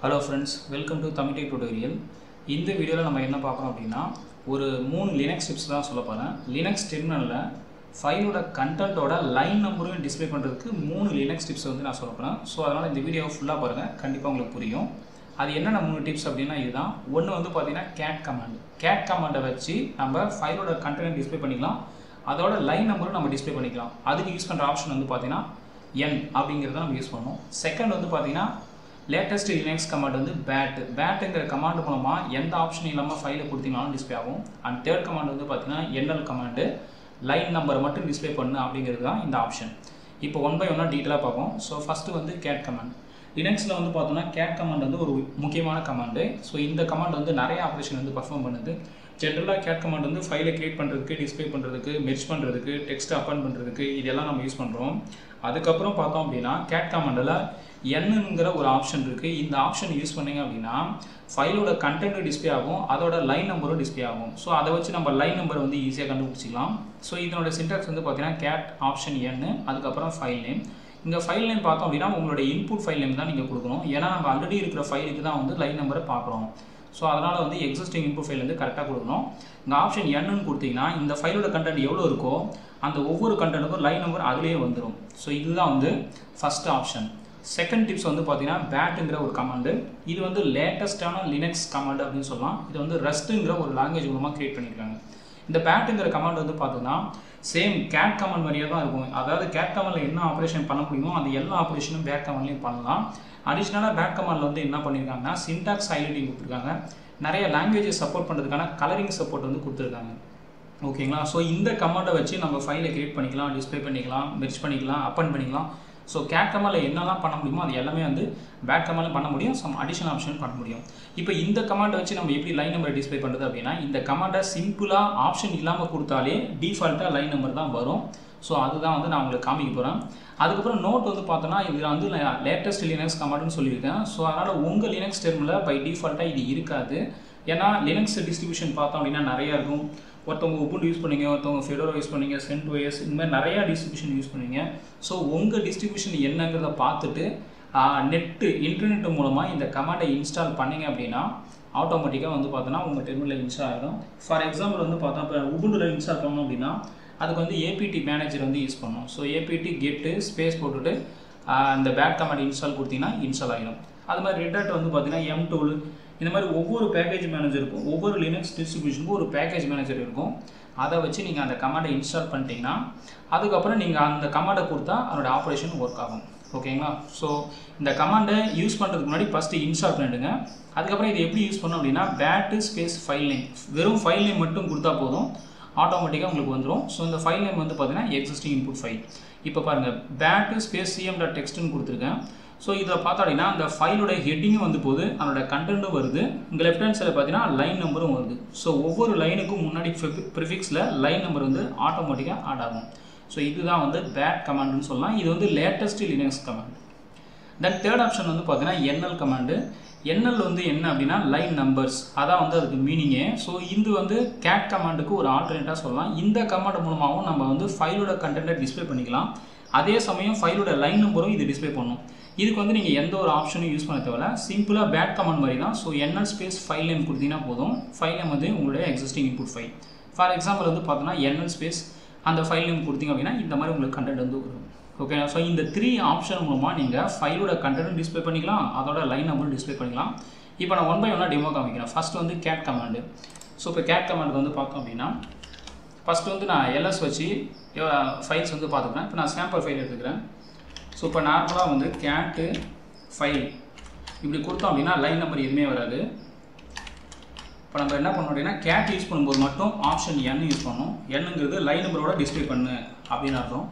hello friends welcome to Tamil tech tutorial இந்த வீடியோவில் நம்ம என்ன பார்க்குறோம் அப்படின்னா ஒரு மூணு லினக்ஸ் டிப்ஸ் தான் சொல்ல போகிறேன் லினக்ஸ் டெர்மினலில் ஃபைலோட கண்டென்ட்டோட லைன் நம்பரும் டிஸ்ப்ளே பண்ணுறதுக்கு மூணு லினக்ஸ் டிப்ஸ் வந்து நான் சொல்ல போகிறேன் ஸோ அதனால் இந்த வீடியோ ஃபுல்லாக பாருங்கள் கண்டிப்பாக உங்களுக்கு புரியும் அது என்னென்ன மூணு டிப்ஸ் அப்படின்னா இதுதான் ஒன்று வந்து பார்த்தீங்கன்னா கேட் கமாண்ட் கேட் கமாண்டை வச்சு நம்ம ஃபைலோட கண்டென்ட் டிஸ்ப்ளே பண்ணிக்கலாம் அதோட லைன் நம்பரும் நம்ம டிஸ்ப்ளே பண்ணிக்கலாம் அதுக்கு யூஸ் பண்ணுற ஆப்ஷன் வந்து பார்த்தீங்கன்னா என் அப்படிங்கிறத நம்ம யூஸ் பண்ணணும் செகண்ட் வந்து பார்த்தீங்கன்னா லேட்டஸ்ட் லினக்ஸ் கமாண்ட் வந்து பேட் பேட்டுங்கிற கமாண்ட் மூலமாக எந்த ஆப்ஷன் இல்லாமல் ஃபைலை கொடுத்தீங்கனாலும் டிஸ்ப்ளே ஆகும் அண்ட் தேர்ட் கமாண்ட் வந்து பார்த்தீங்கன்னா என்எல் கமாண்டு லைன் நம்பர் மட்டும் டிஸ்ப்ளே பண்ணு அப்படிங்கிறது தான் இந்த ஆப்ஷன் இப்போ ஒன் பை ஒன்னாக டீட்டெயிலாக பார்ப்போம் ஸோ ஃபஸ்ட்டு வந்து கேட் கமாண்ட் லினக்ஸில் வந்து பார்த்தோம்னா கேட் கமாண்ட் வந்து ஒரு முக்கியமான கமாண்டு ஸோ இந்த கமாண்ட் வந்து நிறைய ஆப்ரேஷன் வந்து பர்ஃபார்ம் பண்ணுது ஜென்ரலாக கேட் கமாண்ட் வந்து ஃபைலை கிரியேட் பண்ணுறதுக்கு டிஸ்ப்ளே பண்ணுறதுக்கு மெர்ச் பண்ணுறதுக்கு டெக்ஸ்ட் அப்பன் பண்ணுறதுக்கு இதெல்லாம் நம்ம யூஸ் பண்ணுறோம் அதுக்கப்புறம் பார்த்தோம் அப்படின்னா கேட் கமாண்டில் என்னங்கிற ஒரு ஆப்ஷன் இருக்குது இந்த ஆப்ஷன் யூஸ் பண்ணீங்க அப்படின்னா ஃபைலோட கண்டென்ட் டிஸ்ப்ளே ஆகும் அதோட லைன் நம்பரும் டிஸ்ப்ளே ஆகும் ஸோ அதை வச்சு நம்ம லைன் நம்பரை வந்து ஈஸியாக கண்டுபிடிச்சிக்கலாம் ஸோ இதனோட சின்டாக்ஸ் வந்து பார்த்தீங்கன்னா கேட் ஆப்ஷன் என்னு அதுக்கப்புறம் ஃபைல் நேம் இங்கே ஃபைல் நேம் பார்த்தோம் அப்படின்னா உங்களோட இன்புட் ஃபைல் நேம் தான் நீங்கள் கொடுக்கணும் ஏன்னா நம்ம ஆல்ரெடி இருக்கிற ஃபைலுக்கு தான் வந்து லைன் நம்பரை பார்க்குறோம் ஸோ அதனால் வந்து எக்ஸிஸ்டிங் இன்புட் ஃபைல் வந்து கரெக்டாக கொடுக்கணும் இந்த ஆப்ஷன் என்னன்னு கொடுத்தீங்கன்னா இந்த ஃபைலோட கண்டென்ட் எவ்வளோ இருக்கோ அந்த ஒவ்வொரு கண்டென்ட்டுக்கும் லைன் நம்பர் அதுலேயே வந்துடும் ஸோ இதுதான் வந்து ஃபஸ்ட் ஆப்ஷன் செகண்ட் டிப்ஸ் வந்து பார்த்தீங்கன்னா பேட்டுங்கிற ஒரு கமாண்டு இது வந்து லேட்டஸ்ட்டான லினக்ஸ் கமாண்டு அப்படின்னு சொல்லலாம் இது வந்து ரெஸ்ட்டுங்கிற ஒரு லாங்குவேஜ் மூலமாக க்ரியேட் பண்ணியிருக்காங்க இந்த பேட்டுங்கிற கமாண்ட் வந்து பார்த்தோன்னா சேம் கேட் கமாண்ட் மாதிரியே தான் இருக்கும் அதாவது கேட் கமாண்டில் என்ன ஆப்ரேஷன் பண்ண முடியுமோ அந்த எல்லா ஆப்ரேஷனும் பேட் கமாண்ட்லேயும் பண்ணலாம் அடிஷ்னலாக பேட் கமாண்டில் வந்து என்ன பண்ணியிருக்காங்கன்னா சின்டாக்ஸ் ஹைலைட்டிங் கொடுத்துருக்காங்க நிறைய லாங்குவேஜஸ் சப்போர்ட் பண்ணுறதுக்கான கலரிங் சப்போர்ட் வந்து கொடுத்துருக்காங்க ஓகேங்களா ஸோ இந்த கமாண்டை வச்சு நம்ம ஃபைலை கிரியேட் பண்ணிக்கலாம் டிஸ்பிளே பண்ணிக்கலாம் மெர்ச் பண்ணிக்கலாம் அப்பன் பண்ணிக்கலாம் ஸோ கேட் கமாண்டில் என்னெல்லாம் பண்ண முடியுமோ அது எல்லாமே வந்து பேட் கமாண்டில் பண்ண முடியும் சம் அடிஷனல் ஆப்ஷன் பண்ண முடியும் இப்போ இந்த கமாண்டை வச்சு நம்ம எப்படி லைன் நம்பர் டிஸ்பிளே பண்ணுறது அப்படின்னா இந்த கமாண்டை சிம்பிளாக ஆப்ஷன் இல்லாமல் கொடுத்தாலே டிஃபால்ட்டாக லைன் நம்பர் தான் வரும் ஸோ அதுதான் வந்து நான் உங்களுக்கு காமிக்க போகிறேன் அதுக்கப்புறம் நோட் வந்து பார்த்தோன்னா இதில் வந்து லேட்டஸ்ட் லினக்ஸ் கமாண்டுன்னு சொல்லியிருக்கேன் ஸோ அதனால் உங்கள் லினக்ஸ் டெர்மில் பை டிஃபால்ட்டாக இது இருக்காது ஏன்னா லினக்ஸ் டிஸ்ட்ரிபியூஷன் பார்த்தோம் அப்படின்னா நிறையா இருக்கும் ஒருத்தவங்க உபுண்டு யூஸ் பண்ணீங்க ஒருத்தவங்க ஃபெடோரோ யூஸ் பண்ணீங்க சென்ட் ஒயஸ் இந்த மாதிரி நிறையா டிஸ்ட்ரிபியூஷன் யூஸ் பண்ணீங்க ஸோ உங்கள் டிஸ்ட்ரிபியூஷன் என்னங்கிறத பார்த்துட்டு நெட்டு இன்டர்நெட் மூலமாக இந்த கமாண்டை இன்ஸ்டால் பண்ணீங்க அப்படின்னா ஆட்டோமேட்டிக்காக வந்து பார்த்தோன்னா உங்கள் டெர்மினலில் இன்ஸ்டால் ஆகிடும் ஃபார் எக்ஸாம்பிள் வந்து பார்த்தோம் இப்போ உபுண்டில் இன்ஸ்டால் பண்ணோம் அப்படின்னா அதுக்கு வந்து ஏபிடி மேனேஜர் வந்து யூஸ் பண்ணணும் ஸோ ஏபிடி கெட்டு ஸ்பேஸ் போட்டுட்டு இந்த பேட் கமாண்ட் இன்ஸ்டால் கொடுத்தீங்கன்னா இன்ஸ்டால் ஆகிடும் அது மாதிரி ரெட் வந்து பார்த்தீங்கன்னா எம் டூல் இந்த மாதிரி ஒவ்வொரு பேக்கேஜ் மேனேஜருக்கும் ஒவ்வொரு லினக்ஸ் டிஸ்ட்ரிபியூஷனுக்கும் ஒரு பேக்கேஜ் மேனேஜர் இருக்கும் அதை வச்சு நீங்கள் அந்த கமாண்டை இன்ஸ்டால் பண்ணிட்டீங்கன்னா அதுக்கப்புறம் நீங்கள் அந்த கமாண்டை கொடுத்தா அதோட ஆப்ரேஷன் ஒர்க் ஆகும் ஓகேங்களா ஸோ இந்த கமாண்டை யூஸ் பண்ணுறதுக்கு முன்னாடி ஃபஸ்ட்டு இன்ஸ்டால் பண்ணிடுங்க அதுக்கப்புறம் இது எப்படி யூஸ் பண்ணோம் அப்படின்னா பேட்டு ஸ்பேஸ் ஃபைல் நேம் வெறும் ஃபைல் நேம் மட்டும் கொடுத்தா போதும் ஆட்டோமேட்டிக்காக உங்களுக்கு வந்துடும் ஸோ இந்த ஃபைல் நேம் வந்து பார்த்தீங்கன்னா எக்ஸிஸ்டிங் இன்புட் ஃபைல் இப்போ பாருங்கள் பேட்டு ஸ்பேஸ் சிஎம் டாட் டெக்ஸ்ட்னு கொடுத்துருக்கேன் ஸோ இதில் பார்த்தோம் அப்படின்னா அந்த ஃபைலோட ஹெட்டிங்கும் வந்து போகுது அதோட கண்டென்ட்டும் வருது இங்கே லெஃப்ட் ஹேண்ட் சைடில் பார்த்தீங்கன்னா லைன் நம்பரும் வருது ஸோ ஒவ்வொரு லைனுக்கும் முன்னாடி ப்ரிஃபிக்ஸில் லைன் நம்பர் வந்து ஆட்டோமேட்டிக்காக ஆட் ஆகும் ஸோ இதுதான் வந்து பேட் கமாண்டுன்னு சொல்லலாம் இது வந்து latest Linux command then third option வந்து பார்த்தீங்கன்னா என்எல் கமாண்டு என்எல் வந்து என்ன அப்படின்னா லைன் நம்பர்ஸ் அதான் வந்து அதுக்கு மீனிங்கே ஸோ இது வந்து கேட் கமாண்டுக்கு ஒரு ஆல்டர்னேட்டாக சொல்லலாம் இந்த கமாண்ட் மூலமாகவும் நம்ம வந்து ஃபைலோட கண்டென்ட்டை டிஸ்பிளே பண்ணிக்கலாம் அதே சமயம் ஃபைலோட லைன் நம்பரும் இது டிஸ்பிளே பண்ணும் இதுக்கு வந்து நீங்கள் எந்த ஒரு ஆப்ஷனும் யூஸ் பண்ண தேவையில்ல சிம்பிளாக பேட் கமாண்ட் மாதிரி தான் so NL space file name கொடுத்தீங்கன்னா போதும் ஃபைல் நேம் வந்து உங்களுடைய existing input file for example வந்து பார்த்தோன்னா என்எல் ஸ்பேஸ் அந்த ஃபைல் நேம் கொடுத்தீங்க அப்படின்னா இந்த மாதிரி உங்களுக்கு கண்டென்ட் வந்து வரும் ஓகே ஸோ இந்த த்ரீ ஆப்ஷன் மூலமாக நீங்கள் ஃபைலோட கண்டென்ட்டும் டிஸ்பிளே பண்ணிக்கலாம் அதோட லைன் நம்பரும் டிஸ்பிளே பண்ணிக்கலாம் இப்போ நான் ஒன் பை ஒன்னாக டெமோ காமிக்கிறேன் ஃபஸ்ட் வந்து கேட் கமாண்டு ஸோ இப்போ கேட் கமாண்டுக்கு வந்து பார்த்தோம் அப்படின்னா ஃபஸ்ட்டு வந்து நான் எல்எஸ் வச்சு ஃபைல்ஸ் வந்து பார்த்துக்கிறேன் இப்போ நான் சாம்பிள் ஃபைல் எடுத்துக்கிறேன் ஸோ இப்போ நார்மலாக வந்து கேட்டு ஃபைல் இப்படி கொடுத்தோம் அப்படின்னா லைன் நம்பர் எதுவுமே வராது இப்போ நம்ம என்ன பண்ணோம் அப்படின்னா கேட் யூஸ் பண்ணும்போது மட்டும் ஆப்ஷன் என் யூஸ் பண்ணணும் என்னங்கிறது லைன் நம்பரோட டிஸ்பிளே பண்ணு அப்படின்னு அர்த்தம்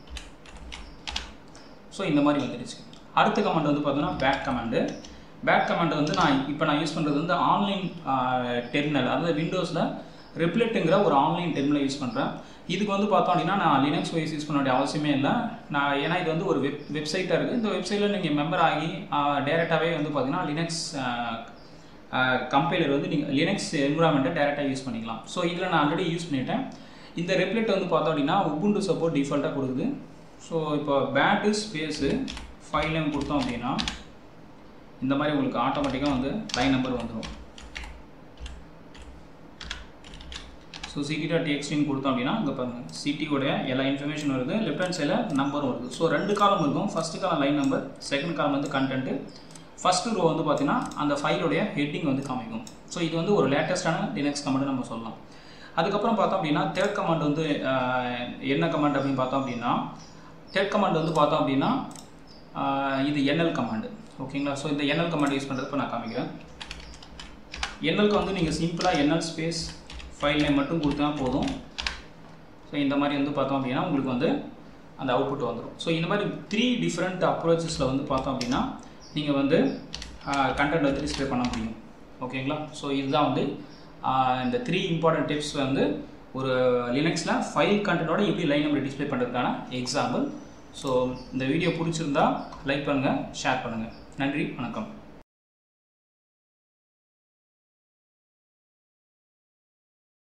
ஸோ இந்த மாதிரி வந்துடுச்சு அடுத்த கமாண்ட் வந்து பார்த்தோன்னா பேக் கமாண்டு பேக் கமாண்ட் வந்து நான் இப்போ நான் யூஸ் பண்ணுறது வந்து ஆன்லைன் டெர்மினல் அதாவது விண்டோஸில் ரிப்ளெட்டுங்கிற ஒரு ஆன்லைன் டெர்மினல் யூஸ் பண்ணுறேன் இதுக்கு வந்து பார்த்தோம் அப்படின்னா நான் லினக்ஸ் வைஸ் யூஸ் பண்ண வேண்டிய அவசியமே இல்லை நான் ஏன்னா இது வந்து ஒரு வெப் வெப்சைட்டாக இருக்குது இந்த வெப்சைட்டில் நீங்கள் மெம்பர் ஆகி டேரெக்டாகவே வந்து பார்த்தீங்கன்னா லினக்ஸ் கம்பைலர் வந்து நீங்கள் லினக்ஸ் என்விரான்மெண்ட்டை டேரெக்டாக யூஸ் பண்ணிக்கலாம் ஸோ இதில் நான் ஆல்ரெடி யூஸ் பண்ணிட்டேன் இந்த ரெப்லெட் வந்து பார்த்தோம் அப்படின்னா உபுண்டு சப்போர்ட் டிஃபால்ட்டாக கொடுக்குது ஸோ இப்போ பேட்டு ஸ்பேஸு ஃபைல் நேம் கொடுத்தோம் அப்படின்னா இந்த மாதிரி உங்களுக்கு ஆட்டோமேட்டிக்காக வந்து லைன் நம்பர் வந்துடும் ஸோ சிடி டாட் எக்ஸ்டின்னு கொடுத்தோம் அப்படின்னா இங்கே பாருங்கள் சிட்டியோடைய எல்லா இன்ஃபர்மேஷன் வருது லெஃப்ட் ஹேண்ட் சைடில் நம்பரும் வருது ஸோ ரெண்டு காலம் இருக்கும் ஃபஸ்ட்டு காலம் லைன் நம்பர் செகண்ட் காலம் வந்து கண்டென்ட்டு ஃபஸ்ட்டு ரோ வந்து பார்த்தீங்கன்னா அந்த ஃபைலோடைய ஹெட்டிங் வந்து காமிக்கும் ஸோ இது வந்து ஒரு லேட்டஸ்ட்டான லினக்ஸ் கமெண்ட் நம்ம சொல்லலாம் அதுக்கப்புறம் பார்த்தோம் அப்படின்னா தேர்ட் கமாண்ட் வந்து ஆஹ், என்ன கமாண்ட் அப்படின்னு பார்த்தோம் அப்படின்னா தேர்ட் கமாண்ட் வந்து பார்த்தோம் அப்படின்னா ஆஹ், இது என்எல் கமாண்டு ஓகேங்களா ஸோ இந்த என்எல் கமாண்ட் யூஸ் பண்ணுறதுக்கு நான் காமிக்கிறேன் என்எல்க்கு வந்து நீங்கள் சிம்பிளாக என்எல் ஸ்பேஸ் ஃபைல் நேம் மட்டும் கொடுத்தா போதும் ஸோ இந்த மாதிரி வந்து பார்த்தோம் அப்படின்னா உங்களுக்கு வந்து அந்த அவுட்புட் வந்துடும் ஸோ இந்த மாதிரி த்ரீ டிஃப்ரெண்ட் அப்ரோச்சஸில் வந்து பார்த்தோம் அப்படின்னா நீங்கள் வந்து கண்டென்ட் வந்து டிஸ்ப்ளே பண்ண முடியும் ஓகேங்களா ஸோ இதுதான் வந்து ஆஹ், இந்த த்ரீ இம்பார்ட்டன்ட் டிப்ஸ் வந்து ஒரு லினக்ஸில் ஃபைல் கண்டென்ட்டோட எப்படி லைன் நம்பர் டிஸ்ப்ளே பண்ணுறதுக்கான எக்ஸாம்பிள் ஸோ இந்த வீடியோ பிடிச்சிருந்தா லைக் பண்ணுங்கள் ஷேர் பண்ணுங்கள் நன்றி வணக்கம்